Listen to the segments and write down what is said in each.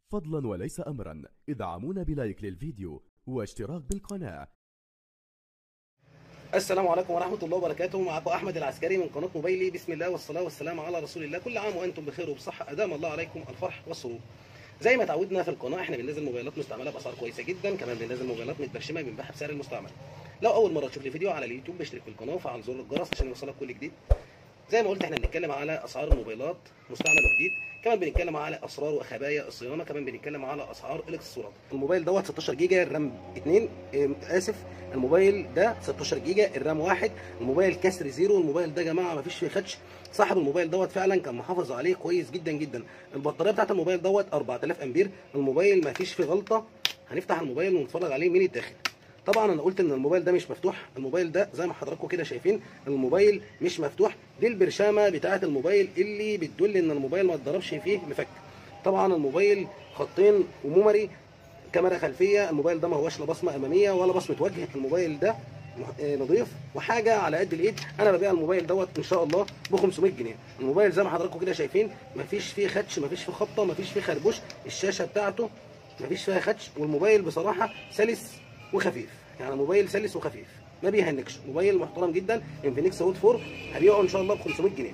فضلا وليس أمرا ادعمونا بلايك للفيديو واشتراك بالقناة السلام عليكم ورحمة الله وبركاته معكم أحمد العسكري من قناة موبايلي بسم الله والصلاة والسلام على رسول الله كل عام وأنتم بخير وبصحة أدام الله عليكم الفرح والسرور زي ما تعودنا في القناة احنا بننزل موبايلات مستعملة بأسعار كويسة جدا كمان بننزل موبايلات متبرشمة بنبيعها بسعر المستعمل لو أول مرة تشوف لي فيديو على اليوتيوب اشترك في القناة وفعل زر الجرس عشان يوصلك كل جديد زي ما قلت احنا بنتكلم على اسعار الموبايلات مستعمل وجديد كمان بنتكلم على اسرار وخبايا الصيانه كمان بنتكلم على اسعار الاكسسوارات الموبايل دوت 16 جيجا الرام 2 اه اسف الموبايل ده 16 جيجا الرام 1 الموبايل كسر زيرو الموبايل ده يا جماعه مفيش فيه خدش صاحب الموبايل دوت فعلا كان محافظ عليه كويس جدا جدا البطاريه بتاعت الموبايل دوت 4000 امبير الموبايل مفيش فيه غلطه هنفتح الموبايل ونتفرج عليه من الداخل طبعا انا قلت ان الموبايل ده مش مفتوح الموبايل ده زي ما حضراتكم كده شايفين الموبايل مش مفتوح دي البرشامه بتاعه الموبايل اللي بتدل ان الموبايل ما اتضربش فيه مفك طبعا الموبايل خطين وميموري كاميرا خلفيه الموبايل ده ما هوش لا بصمه اماميه ولا بصمه وجه الموبايل ده نظيف وحاجه على قد الايد انا ببيع الموبايل دوت ان شاء الله ب 500 جنيه الموبايل زي ما حضراتكم كده شايفين مفيش فيه خدش مفيش فيه خبطه مفيش فيه خربوش الشاشه بتاعته مفيش فيها خدش والموبايل بصراحه سلس وخفيف يعني موبايل سلس وخفيف ما بيهنكش موبايل محترم جدا انفينكس هوت 4 هبيعه ان شاء الله ب 500 جنيه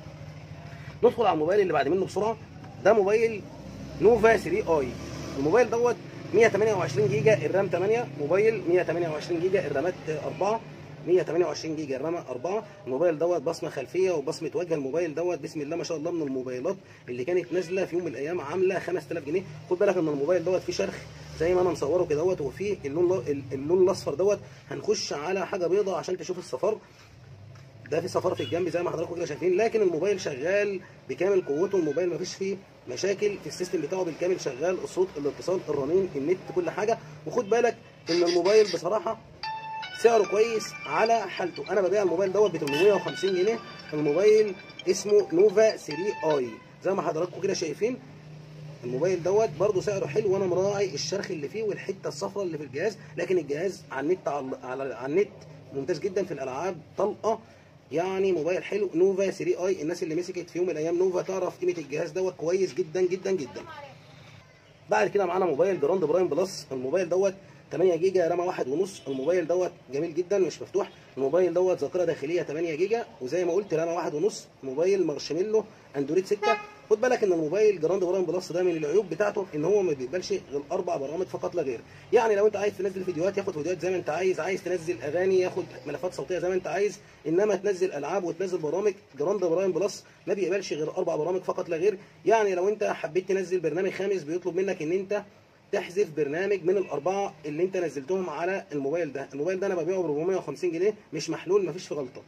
ندخل على الموبايل اللي بعد منه بسرعه ده موبايل نوفا 3 اي الموبايل دوت 128 جيجا الرام 8 موبايل 128 جيجا الرامات 4 128 جيجا الرام 4 الموبايل دوت بصمه خلفيه وبصمه وجه الموبايل دوت بسم الله ما شاء الله من الموبايلات اللي كانت نازله في يوم من الايام عامله 5000 جنيه خد بالك ان الموبايل دوت فيه شرخ زي ما انا مصوره كده دوت وفيه اللون اللون الاصفر دوت هنخش على حاجه بيضه عشان تشوف الصفار ده في صفار في الجنب زي ما حضراتكم كده شايفين لكن الموبايل شغال بكامل قوته الموبايل ما فيش فيه مشاكل في السيستم بتاعه بالكامل شغال الصوت الاتصال الرنين النت كل حاجه وخد بالك ان الموبايل بصراحه سعره كويس على حالته انا ببيع الموبايل دوت ب 850 جنيه الموبايل اسمه نوفا 3 اي زي ما حضراتكم كده شايفين الموبايل دوت برده سعره حلو وانا مراعي الشرخ اللي فيه والحته الصفراء اللي في الجهاز لكن الجهاز على النت على, على, على النت ممتاز جدا في الالعاب طلقه يعني موبايل حلو نوفا 3 اي الناس اللي مسكت في يوم من الايام نوفا تعرف قيمه الجهاز دوت كويس جدا جدا جدا بعد كده معانا موبايل جراند برايم بلس الموبايل دوت 8 جيجا رامه واحد ونص الموبايل دوت جميل جدا مش مفتوح الموبايل دوت ذاكره داخليه 8 جيجا وزي ما قلت رامه واحد ونص موبايل مارشميلو اندرويد 6 خد بالك ان الموبايل جراند برايم بلس ده من العيوب بتاعته ان هو ما بيقبلش غير اربع برامج فقط لا غير يعني لو انت عايز تنزل فيديوهات ياخد فيديوهات زي ما انت عايز عايز تنزل اغاني ياخد ملفات صوتيه زي ما انت عايز انما تنزل العاب وتنزل برامج جراند برايم بلس ما بيقبلش غير اربع برامج فقط لا غير يعني لو انت حبيت تنزل برنامج خامس بيطلب منك ان انت تحذف برنامج من الاربعه اللي انت نزلتهم على الموبايل ده الموبايل ده انا ببيعه ب 450 جنيه مش محلول مفيش فيه غلطه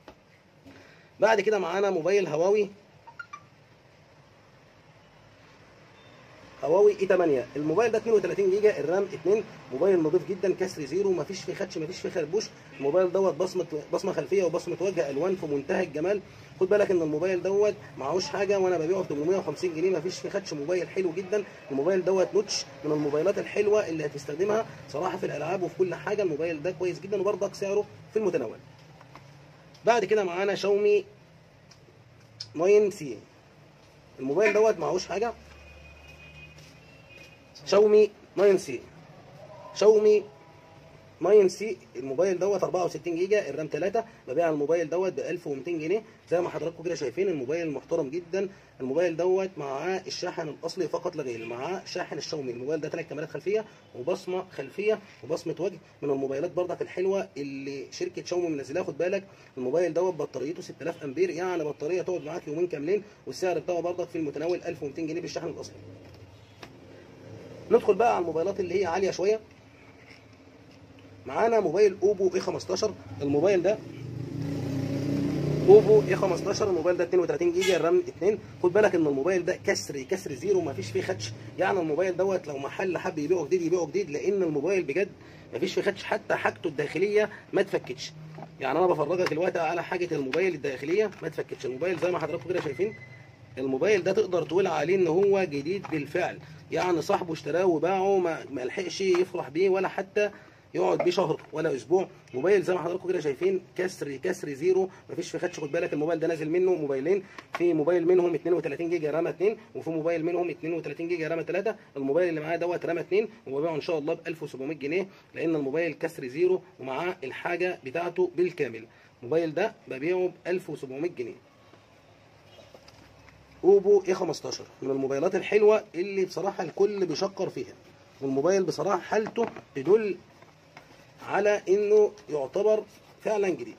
بعد كده معانا موبايل هواوي هواوي اي 8 الموبايل ده 32 جيجا الرام 2 موبايل نظيف جدا كسر زيرو مفيش فيه خدش مفيش فيه خربوش الموبايل دوت بصمه بصمه خلفيه وبصمه وجه الوان في منتهى الجمال خد بالك ان الموبايل دوت معهوش حاجه وانا ببيعه ب 850 جنيه مفيش فيه خدش موبايل حلو جدا الموبايل دوت نوتش من الموبايلات الحلوه اللي هتستخدمها صراحه في الالعاب وفي كل حاجه الموبايل ده كويس جدا وبرضك سعره في المتناول بعد كده معانا شاومي 9 سي الموبايل دوت معهوش حاجه شاومي 9 سي شاومي 9 سي الموبايل دوت 64 جيجا الرام 3 ببيع الموبايل دوت ب 1200 جنيه زي ما حضراتكم كده شايفين الموبايل محترم جدا الموبايل دوت معاه الشاحن الاصلي فقط لا غير معاه شاحن الشاومي الموبايل ده ثلاث كاميرات خلفيه وبصمه خلفيه وبصمه وجه من الموبايلات برضك الحلوه اللي شركه شاومي منزلاها خد بالك الموبايل دوت بطاريته 6000 امبير يعني بطاريه تقعد معاك يومين كاملين والسعر بتاعه برضك في المتناول 1200 جنيه بالشحن الاصلي ندخل بقى على الموبايلات اللي هي عاليه شويه معانا موبايل اوبو اي 15 الموبايل ده اوبو اي 15 الموبايل ده 32 جيجا الرام 2 خد بالك ان الموبايل ده كسر كسر زيرو ما فيش فيه خدش يعني الموبايل دوت لو محل حب يبيعه جديد يبيعه جديد لان الموبايل بجد ما فيش فيه خدش حتى حاجته الداخليه ما اتفكتش يعني انا بفرجك دلوقتي على حاجه الموبايل الداخليه ما اتفكتش الموبايل زي ما حضراتكم كده شايفين الموبايل ده تقدر تقول عليه ان هو جديد بالفعل يعني صاحبه اشتراه وباعه ما ما لحقش يفرح بيه ولا حتى يقعد بيه شهر ولا اسبوع موبايل زي ما حضراتكم كده شايفين كسر كسر زيرو مفيش في خدش خد بالك الموبايل ده نازل منه موبايلين في موبايل منهم 32 جيجا رامه 2 وفي موبايل منهم 32 جيجا رامه 3 الموبايل اللي معايا دوت رامه 2 وببيعه ان شاء الله ب 1700 جنيه لان الموبايل كسر زيرو ومعاه الحاجه بتاعته بالكامل الموبايل ده ببيعه ب 1700 جنيه اوبو اي 15 من الموبايلات الحلوه اللي بصراحه الكل بيشكر فيها والموبايل بصراحه حالته تدل على انه يعتبر فعلا جديد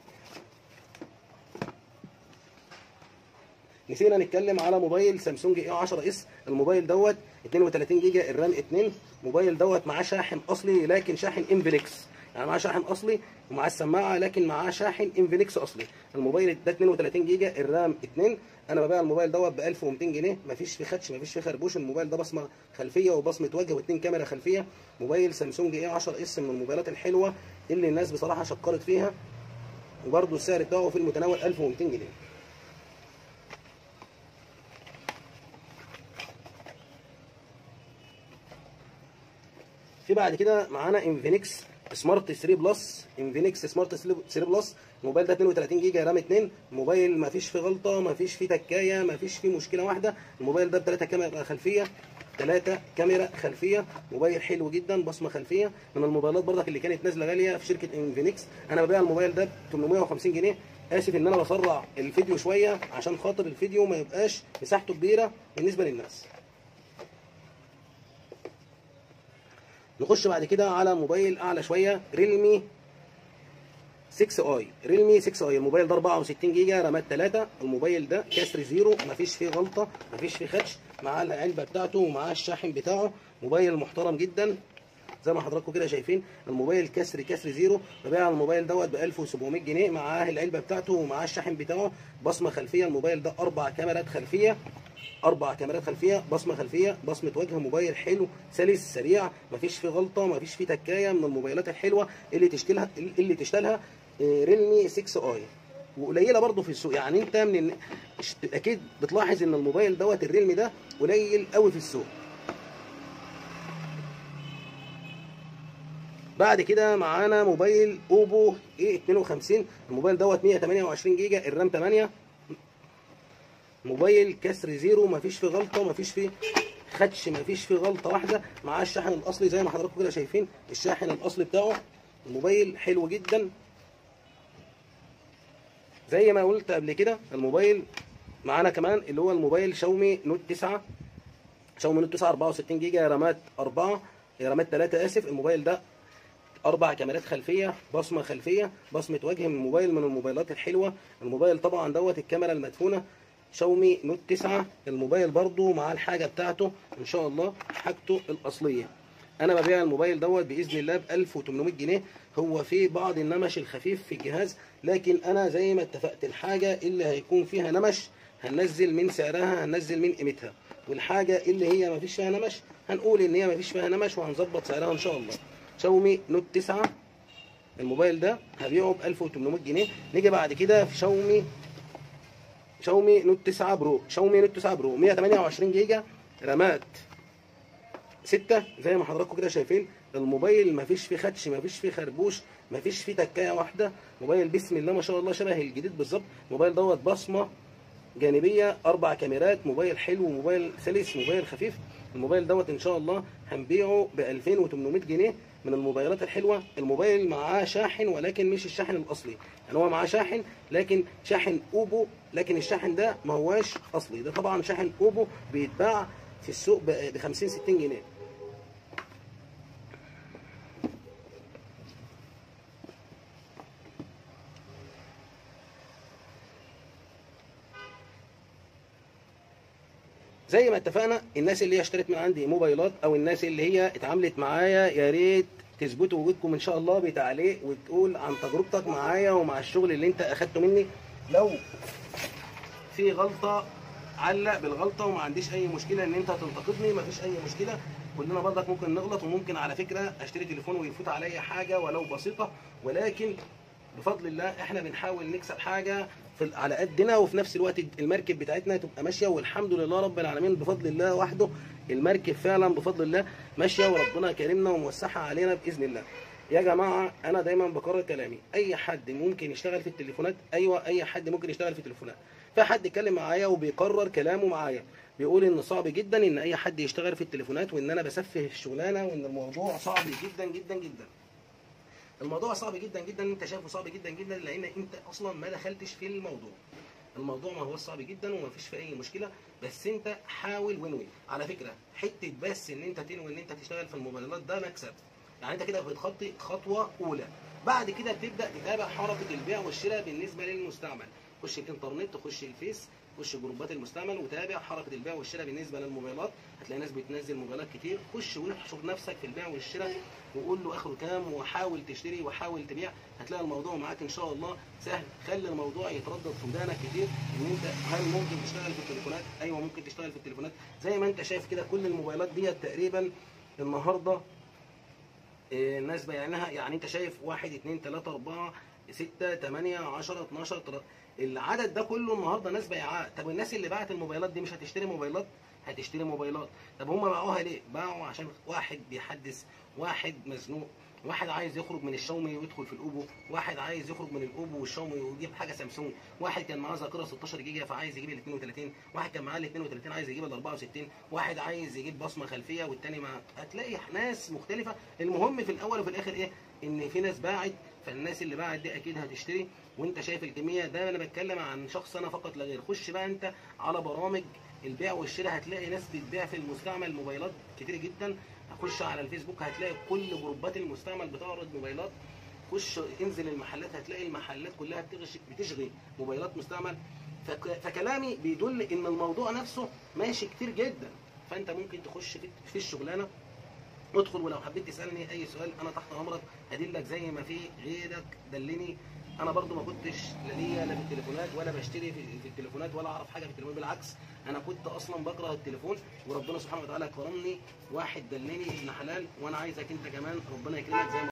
نسينا نتكلم على موبايل سامسونج اي 10 اس الموبايل دوت 32 جيجا الرام 2 موبايل دوت معاه شاحن اصلي لكن شاحن انفينكس يعني معاه شاحن اصلي ومعاه السماعه لكن معاه شاحن انفينكس اصلي الموبايل ده 32 جيجا الرام 2 انا ببيع الموبايل دوت ب 1200 جنيه مفيش فيه خدش مفيش فيه خربوش الموبايل ده بصمه خلفيه وبصمه وجه واثنين كاميرا خلفيه موبايل سامسونج اي 10 اس من الموبايلات الحلوه اللي الناس بصراحه شكرت فيها وبرده السعر بتاعه في المتناول 1200 جنيه في بعد كده معانا انفينكس سمارت 3 بلس انفينكس سمارت 3 بلس الموبايل ده 32 جيجا رام 2 موبايل ما فيش فيه غلطه ما فيش فيه تكايه ما فيش فيه مشكله واحده الموبايل ده بثلاثه كاميرا خلفيه ثلاثة كاميرا خلفية موبايل حلو جدا بصمة خلفية من الموبايلات برضك اللي كانت نازلة غالية في شركة انفينكس أنا ببيع الموبايل ده ب 850 جنيه آسف إن أنا بسرع الفيديو شوية عشان خاطر الفيديو ما يبقاش مساحته كبيرة بالنسبة للناس نخش بعد كده على موبايل اعلى شويه ريلمي 6 اي ريلمي 6 اي الموبايل ده 64 جيجا رامات 3 الموبايل ده كسر زيرو مفيش فيه غلطه مفيش فيه خدش معاه العلبه بتاعته ومعاه الشاحن بتاعه موبايل محترم جدا زي ما حضراتكم كده شايفين الموبايل كسر كسر زيرو ببيع الموبايل دوت ب 1700 جنيه معاه العلبه بتاعته ومعاه الشاحن بتاعه بصمه خلفيه الموبايل ده اربع كاميرات خلفيه اربع كاميرات خلفيه بصمه خلفيه بصمه وجه موبايل حلو سلس سريع مفيش فيه غلطه مفيش فيه تكايه من الموبايلات الحلوه اللي تشتلها اللي تشتلها ريلمي 6 اي وقليله برضه في السوق يعني انت من ال... اكيد بتلاحظ ان الموبايل دوت الريلمي ده قليل قوي في السوق بعد كده معانا موبايل اوبو اي 52 الموبايل دوت 128 جيجا الرام 8 موبايل كسر زيرو مفيش فيه غلطه مفيش فيه خدش مفيش فيه غلطه واحده معاه الشاحن الاصلي زي ما حضراتكم كده شايفين الشاحن الاصلي بتاعه الموبايل حلو جدا زي ما قلت قبل كده الموبايل معانا كمان اللي هو الموبايل شاومي نوت 9 شاومي نوت 9 64 جيجا رامات 4 رامات 3 اسف الموبايل ده اربع كاميرات خلفيه بصمه خلفيه بصمه وجه من الموبايل من الموبايلات الحلوه الموبايل طبعا دوت الكاميرا المدفونه شاومي نوت 9 الموبايل برضو مع الحاجه بتاعته ان شاء الله حاجته الاصليه انا ببيع الموبايل دوت باذن الله ب 1800 جنيه هو في بعض النمش الخفيف في الجهاز لكن انا زي ما اتفقت الحاجه اللي هيكون فيها نمش هننزل من سعرها هننزل من قيمتها والحاجه اللي هي ما فيش فيها نمش هنقول ان هي ما فيش فيها نمش وهنظبط سعرها ان شاء الله شاومي نوت 9 الموبايل ده هبيعه ب 1800 جنيه نيجي بعد كده في شاومي شاومي نوت 9 برو شاومي نوت 9 برو 128 جيجا رامات 6 زي ما حضراتكم كده شايفين الموبايل ما فيش فيه خدش ما فيش فيه خربوش ما فيش فيه تكايه واحده موبايل بسم الله ما شاء الله شبه الجديد بالظبط موبايل دوت بصمه جانبيه اربع كاميرات موبايل حلو موبايل سلس موبايل خفيف الموبايل دوت ان شاء الله هنبيعه ب 2800 جنيه من الموبايلات الحلوه الموبايل معاه شاحن ولكن مش الشاحن الاصلي يعني هو معاه شاحن لكن شاحن اوبو لكن الشاحن ده ما هواش اصلي ده طبعا شاحن اوبو بيتباع في السوق ب 50 60 جنيه زي ما اتفقنا الناس اللي هي اشترت من عندي موبايلات او الناس اللي هي اتعاملت معايا يا ريت تثبتوا وجودكم ان شاء الله بتعليق وتقول عن تجربتك معايا ومع الشغل اللي انت اخدته مني لو في غلطه علق بالغلطه وما عنديش اي مشكله ان انت تنتقدني ما فيش اي مشكله كلنا برضك ممكن نغلط وممكن على فكره اشتري تليفون ويفوت عليا حاجه ولو بسيطه ولكن بفضل الله احنا بنحاول نكسب حاجه في على قدنا وفي نفس الوقت المركب بتاعتنا تبقى ماشيه والحمد لله رب العالمين بفضل الله وحده المركب فعلا بفضل الله ماشيه وربنا كرمنا وموسعها علينا باذن الله يا جماعه انا دايما بكرر كلامي اي حد ممكن يشتغل في التليفونات ايوه اي حد ممكن يشتغل في التليفونات في حد اتكلم معايا وبيقرر كلامه معايا بيقول ان صعب جدا ان اي حد يشتغل في التليفونات وان انا بسفه الشغلانه وان الموضوع صعب جدا جدا جدا الموضوع صعب جدا جدا انت شايفه صعب جدا جدا لان انت اصلا ما دخلتش في الموضوع الموضوع ما هو صعب جدا وما فيش فيه اي مشكله بس انت حاول ونوي على فكره حته بس ان انت تنوي ان انت تشتغل في الموبايلات ده مكسب يعني انت كده بتخطي خطوه اولى بعد كده بتبدا تتابع حركه البيع والشراء بالنسبه للمستعمل خش الانترنت خش الفيس خش جروبات المستعمل وتابع حركه البيع والشراء بالنسبه للموبايلات هتلاقي ناس بتنزل موبايلات كتير خش واحشر نفسك في البيع والشراء وقول له اخره كام وحاول تشتري وحاول تبيع هتلاقي الموضوع معاك ان شاء الله سهل خلي الموضوع يتردد في ودانك كتير ان انت هل ممكن تشتغل في التليفونات ايوه ممكن تشتغل في التليفونات زي ما انت شايف كده كل الموبايلات ديت تقريبا النهارده إيه، الناس بايعينها يعني انت شايف واحد اتنين تلاته اربعه ستة تمانية عشرة اتناشر تر- العدد ده كله النهارده ناس بايعاه طب الناس اللي باعت الموبايلات دي مش هتشتري موبايلات هتشتري موبايلات طب هم باعوها ليه باعوا عشان واحد بيحدث واحد مزنوق واحد عايز يخرج من الشاومي ويدخل في الاوبو واحد عايز يخرج من الاوبو والشاومي ويجيب حاجه سامسونج واحد كان معاه ذاكره 16 جيجا فعايز يجيب ال 32 واحد كان معاه ال 32 عايز يجيب ال 64 واحد عايز يجيب بصمه خلفيه والتاني ما هتلاقي ناس مختلفه المهم في الاول وفي الاخر ايه ان في ناس باعت فالناس اللي باعت دي اكيد هتشتري وانت شايف الكميه ده انا بتكلم عن شخص انا فقط لا غير خش بقى انت على برامج البيع والشراء هتلاقي ناس بتبيع في المستعمل موبايلات كتير جدا خش على الفيسبوك هتلاقي كل جروبات المستعمل بتعرض موبايلات خش انزل المحلات هتلاقي المحلات كلها بتغش- بتشغي موبايلات مستعمل فك- فكلامي بيدل ان الموضوع نفسه ماشي كتير جدا فانت ممكن تخش في- في الشغلانه ادخل ولو حبيت تسالني اي سؤال انا تحت امرك هدلك زي ما في غيرك دلني انا برضو ما كنتش لا ليا لا في التليفونات ولا بشتري في, في التليفونات ولا اعرف حاجه في التليفون بالعكس انا كنت اصلا بكره التليفون وربنا سبحانه وتعالى كرمني واحد دلني ابن حلال وانا عايزك انت كمان ربنا يكرمك زي ما